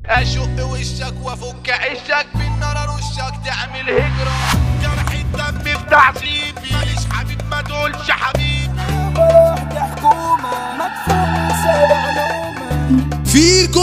اشق وشك وافك عشك بالنار ارشك تعمل هجرة جرح الدم بتعذيبي ماليش حبيب ما تقولش حبيبي واحدة حكومة مدفون سابع نومة فيكو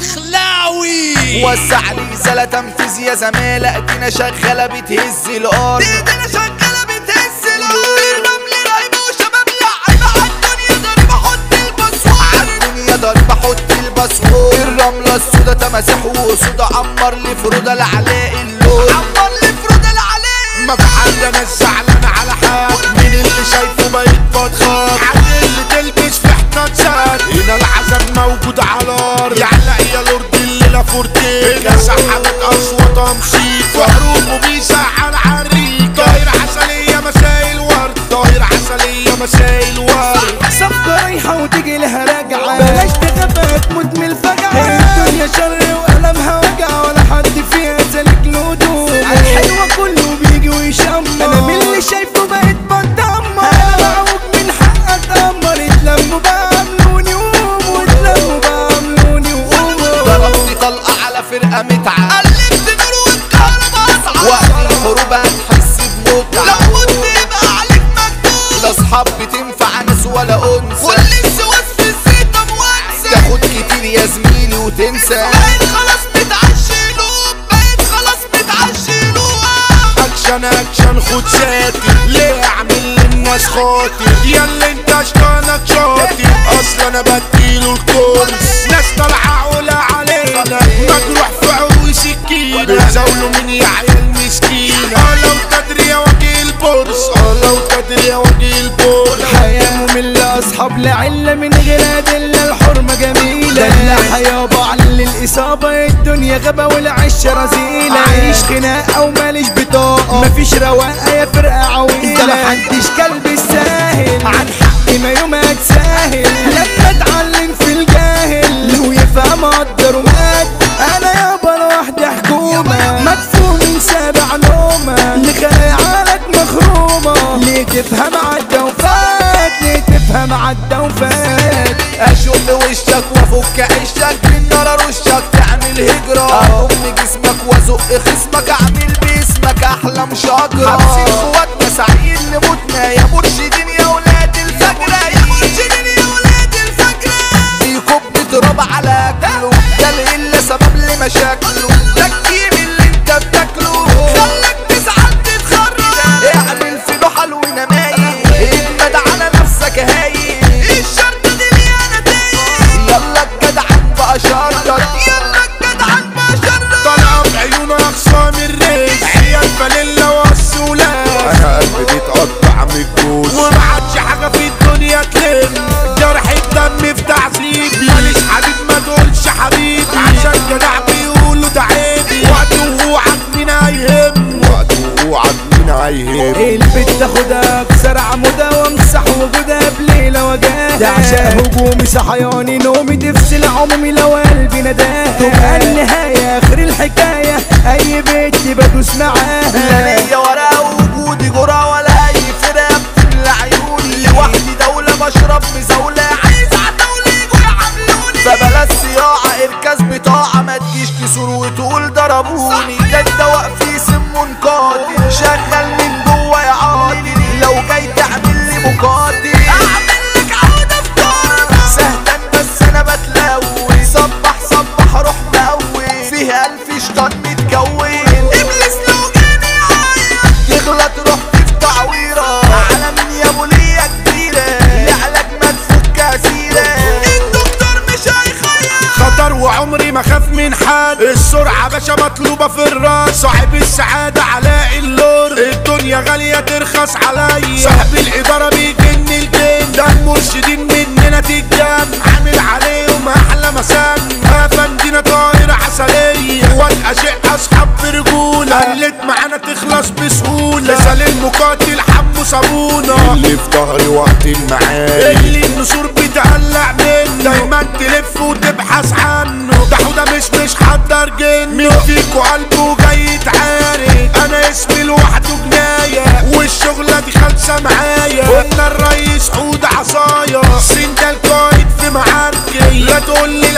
الدخلاوي وسع لي رسالة تنفيذ يا زمالة ادينا شغالة بتهز الارض ايدينا شغالة بتهز الارض الرمل رايبة وشباب لعيبة عالدنيا ضربة حط البصوار الدنيا ضربة حط الباسورد الرملة السودا تماسيح وسودا عمر لي فرودة لعلاء اللون عمر لي فرود العلي ما في حد انا زعلان على حد مين اللي شايفه بقيت بتخاف عن اللي تلبس في حنان ساد هنا العذاب موجود على الارض يعلق يا لورد الليله فورتين هنا سحبت اصوات امشيك وحروب وبيزعل عريك طاير عسليه مسايل ورد طاير عسليه مسايل ورد صفقة رايحة وتجي لها راجعة بلاش تخاف تموت من الفجعة الدنيا شر وقلمها وجع ولا حد فيها سالك له هدوء الحلوة كله بيجي ويشمر انا من اللي شايفه بقيت بتدمر انا معوج من حق اتأمر اتلموا بقى عملوني وقوموا اتلموا بقى عملوني وقوموا ضربت طلقه على فرقه متعه قلبت نور والكهرباء اصعب وقت الحروب هتحس بمتعه لو مت يبقى عليك مكتوب لا اصحاب بتنفع ناس ولا انثى كل السواس في الزيت موانسة تاخد كتير يا زميلي وتنسى بقيت خلاص بتعشي لوب بقيت خلاص بتعشي لوب اكشن اكشن خد ساتي ليه اعمل للناس خاطر يا اللي انت اشطانك شاطر اصلا انا بديله الكورس ناس طالعه علا علينا مجروح في عروي سكينه بتزاولوا من يا عيال مسكينه اه لو تدري يا وجه البورس اه لو تدري يا وجه البورس حياة مملة أصحاب لعلة من غير أدلة الحرمة جميلة دلع حيابة على الإصابة الدنيا غابة والعشة رزيلة عايش خناقة وماليش بطاقة مفيش رواقة يا فرقة عويلة محدش كلب الساهل عن حقي ما يوم أتساهل لما اتعلم في الجاهل لو يفهم أقدر ومات أنا يابا لوحدي حكومة مدفون من سابع نومة اللي خيالك مخرومة ليه تفهم عدى وفات ليه تفهم عدى وفات اشق وشك وافك عشك بالنار ارشك تعمل هجرة اضم جسمك وازق خصمك اعمل باسمك احلى مشاجرة حابسين قواتنا سعيد لموتنا يا مرشدين يا ولاد الفجرة يا مرشدين يا ولاد الفجرة بيكب تراب على اكله ده القلة سبب لمشاكله ده الكيم اللي انت بتاكله خلك تزعل تتخرج اعمل في له حلو نمايل اجمد على نفسك هايل الشرط دي اللي انا تايه يلا الجدعان بقى شرطك يلا الجدعان بشر طالعه في عيونه اخصام الريس عيال فانيلا والسولات انا قلبي بيتقطع من الجوز وما عادش حاجه في الدنيا تلم جرح الدم في تعذيبي ماليش حبيب ما تقولش حبيبي عشان جدع بيقولوا ده عيبي وقت وقوعك مين هيهم وقت وقوعك مين هيهم البت تاخدها اكسر عمودها وامسح وجودها بليلة وجاها ده عشان هجومي صحياني نومي تفصل عمومي لو قلبي نداها تبقى النهاية اخر الحكاية اي بنت بدوس لا معاها ليا ورا وجودي جرى ولا اي فرقه بتملى عيوني لوحدي دوله بشرب مزاوله عايز عتاولة يجوا يعاملوني فبلاش صياعه اركاز بطاعه ما تجيش تسور وتقول ضربوني ده الدواء فيه سم قاتل شغل من جوه يا عاطل لو جاي تعمل لي مقاتل اعمل لك عوده في طارنا سهلا بس انا بتلوي صبح صبح روح مقوي فيه الف شيطان متكون ابليس لو جاني عايز يغلط رحت في تعويره على من يا ابو ليا كبيره لعلك ما تفك اسيره الدكتور مش هيخير خطر وعمري ما خاف من حد السرعة باشا مطلوبة في الراس صاحب السعادة علاء اللور الدنيا غالية ترخص عليا صاحب الإدارة بيجن الجن ده المرشدين مننا تتجن عامل عليهم أحلى مسان أفندينا طايرة عسلية وأبقى شيء أصحاب في رجولة قلت معانا تخلص بسهولة مثال المقاتل حمو صابونة اللي في ظهري وقت المعارك اللي النسور بتقلع منه دايما تلف وتبحث عنه ده حوده مش مش حضر جن مين فيكو قلبه جاي يتعارك انا اسمي لوحده جناية والشغلة دي خالصة معايا قلنا الريس حوده عصايا سن ده القايد في معاركي لا تقول لي لا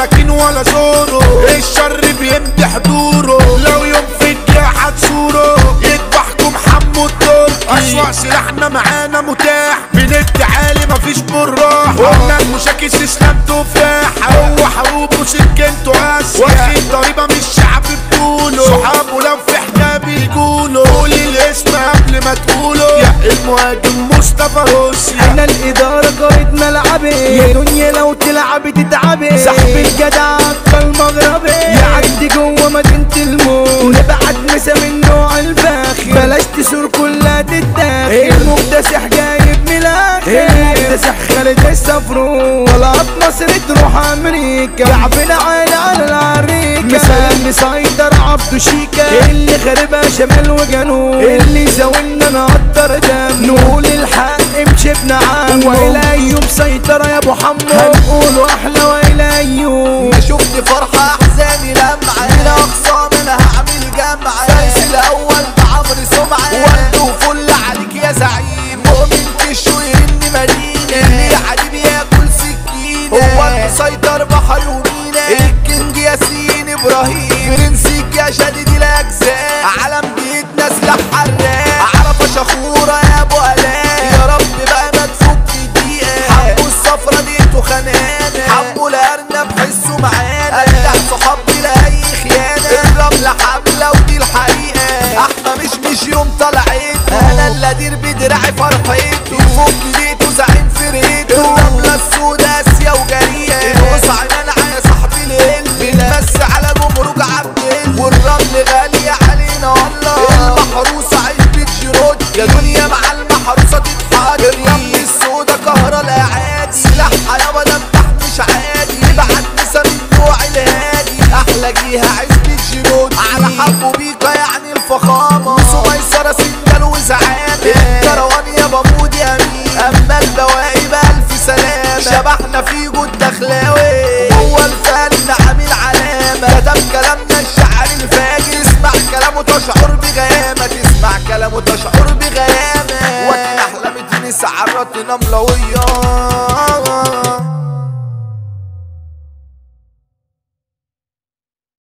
سكين ولا زوره الشر بيمدح حضوره لو يوم في الجاحة تزوره يذبحكم حمو التركي أسوأ سلاحنا معانا متاح بنت عالي مفيش براح قلنا المشاكس اسلام تفاح هو حروب وسكنته قاسية واخد ضريبة من الشعب بطوله صحابه لو في حكاية بيقولوا قول الاسم قبل ما تقوله يا المهاجم مصطفى روسيا انا الاداره قائد ملعبي يا دنيا لو تلعبي تتعبي سحب الجدع المغربي يعدي جوه مدينه الموت نبعت مسا من نوع الفاخر بلاش تسور كلها تتاخر المكتسح جايب ملاخر المكتسح خالد السفرو طلعت مصر تروح امريكا لعبنا عالي على العريكه مثال مسيطر عبده شيكا اللي خاربها شمال وجنوب اللي زاولنا نقدر دم نقول الحق امشي بنعم والى ايوب سيطرة يا ابو حمو هنقول احلى والى ايوب ما شفت فرحة احزاني لمعة من اخصام انا هعمل جمعة فارس الاول بعمر سمعة وانتو فل عليك يا زعيم مؤمن تشو اني مدينة اللي يا حبيبي ياكل سكينة هو المسيطر بحر ومينا الكينج ياسين ابراهيم برنسيك يا شديد الاجزاء علم بيتنا سلاح حراق عرفة شخورة يا ابو الاء يا رب بقى ما تفك دقيقة حبوا الصفرة ديتو خنانة حبوا الارنب حسوا معانا اجدع صحاب بلا اي خيانة الرملة حملة ودي الحقيقة احنا مش مش يوم طلعته انا اللي ادير بدراعي فرحته يفك ديته زعيم فرقته الرملة السودا اسيا وجريئة الوسع منع يا صاحبي الهل بنمس على جمرك عبد والرمل غالية علينا والله المحروسة عزبة جيروت يا دنيا مع المحروسة تتحاجر الرمل السودا كهرة الاعادي سلاحها يابا ده مفتاح مش عادي يبعت نسا من نوع الهادي احلى جيها عزبة جيروت على حبه بيكا يعني الفخامة نسو ميسرة سنجل وزعامة الكروان يا بمود يا مين اما البواقي بألف سلامة شبحنا في جود دخلاوي هو الفن عامل علامة كتب كلامنا الشعر الفاجر اسمع كلامه تشعر بغيامة تسمع كلامه تشعر بغيامة وقت احلام تنسى عرات نملوية